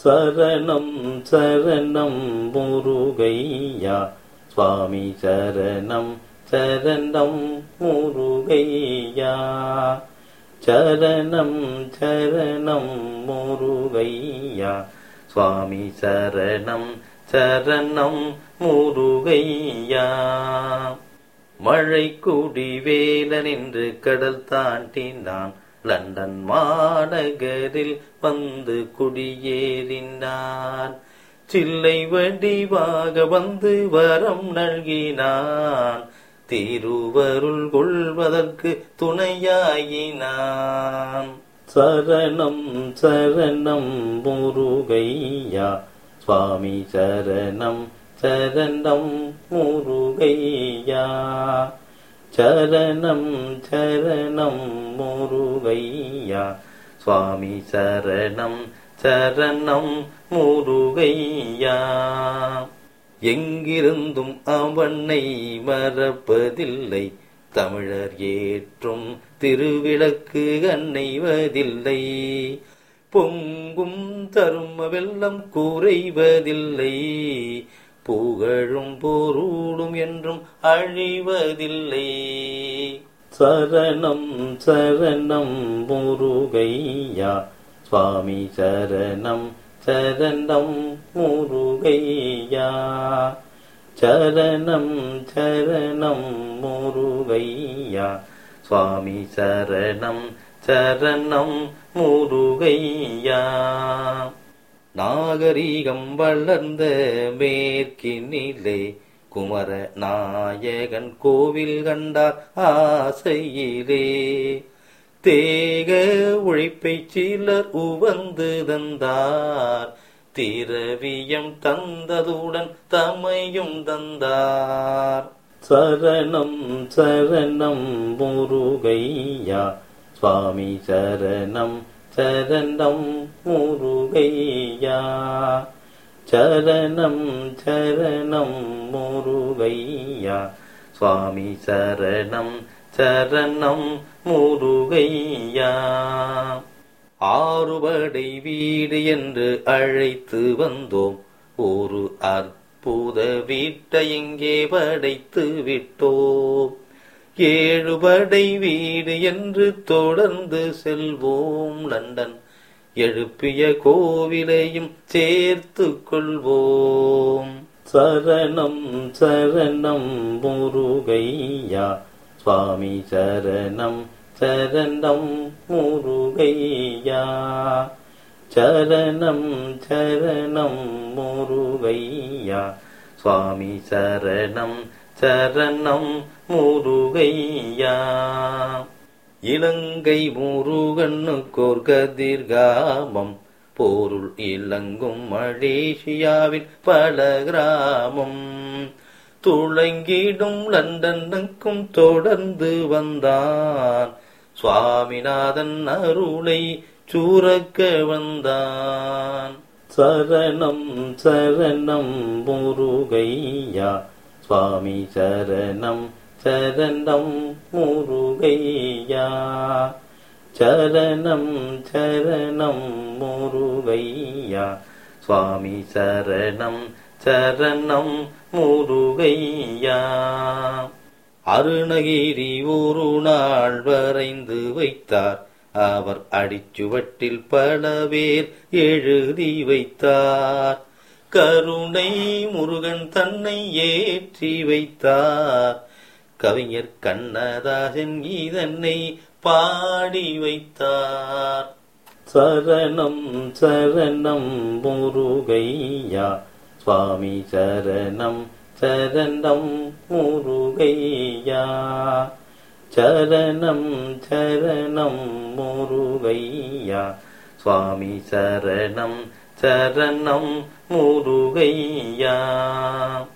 சரணம் சரணம் முருகையா சுவாமி சரணம் சரணம் முருகையா சரணம் சரணம் முருகையா சுவாமி சரணம் சரணம் முருகையா மழை குடி வேலன் என்று கடல் தாண்டினான் லண்டன் மாநகரில் வந்து குடியேறினான் சில்லை வடிவாக வந்து வரம் நல்கினான் திருவருள் கொள்வதற்கு துணையாயினான் சரணம் சரணம் முருகையா சுவாமி சரணம் சரணம் முருகையா சரணம் சரணம் முருகையா சுவாமி சரணம் சரணம் முருகையா எங்கிருந்தும் அவனை மறப்பதில்லை தமிழர் ஏற்றும் திருவிளக்கு அன்னைவதில்லை பொங்கும் தரும வெள்ளம் குறைவதில்லை புகழும் பொருளும் என்றும் அழிவதில்லை சரணம் சரணம் முருகையா சுவாமி சரணம் சரணம் முருகையா சரணம் சரணம் முருகையா சுவாமி சரணம் சரணம் முருகையா நாகரீகம் வளர்ந்த மேற்கினிலே குமர நாயகன் கோவில் கண்டார் ஆசையிலே தேக உழைப்பை சிலர் உவந்து தந்தார் திரவியம் தந்ததுடன் தமையும் தந்தார் சரணம் சரணம் முருகையா சுவாமி சரணம் சரணம் முருகையா சரணம் சரணம் முருகையா சுவாமி சரணம் சரணம் முருகையா ஆறுபடை வீடு என்று அழைத்து வந்தோம் ஒரு அற்புத வீட்டை இங்கே படைத்து விட்டோம் ஏழுபடை வீடு என்று தொடர்ந்து செல்வோம் லண்டன் எழுப்பிய கோவிலையும் சேர்த்து கொள்வோம் சரணம் சரணம் முருகையா சுவாமி சரணம் சரணம் முருகையா சரணம் சரணம் முருகையா சுவாமி சரணம் சரணம் முருகையா இலங்கை முருகனுக்கோர் கதிர்காமம் போருள் இலங்கும் மலேசியாவின் பல கிராமம் துளங்கிடும் லண்டனுக்கும் தொடர்ந்து வந்தான் சுவாமிநாதன் அருளை சூரக்க வந்தான் சரணம் சரணம் முருகையா சுவாமி சரணம் சரணம் முருகையா சரணம் சரணம் முருகையா சுவாமி சரணம் சரணம் முருகையா அருணகிரி ஒரு நாள் வரைந்து வைத்தார் அவர் அடிச்சுவட்டில் பல பேர் எழுதி வைத்தார் கருணை முருகன் தன்னை ஏற்றி வைத்தார் கவிஞர் கண்ணதாசன் இதனை பாடி வைத்தார் சரணம் சரணம் முருகையா சுவாமி சரணம் சரணம் முருகையா சரணம் சரணம் முருகையா சுவாமி சரணம் சரணம் முருகையா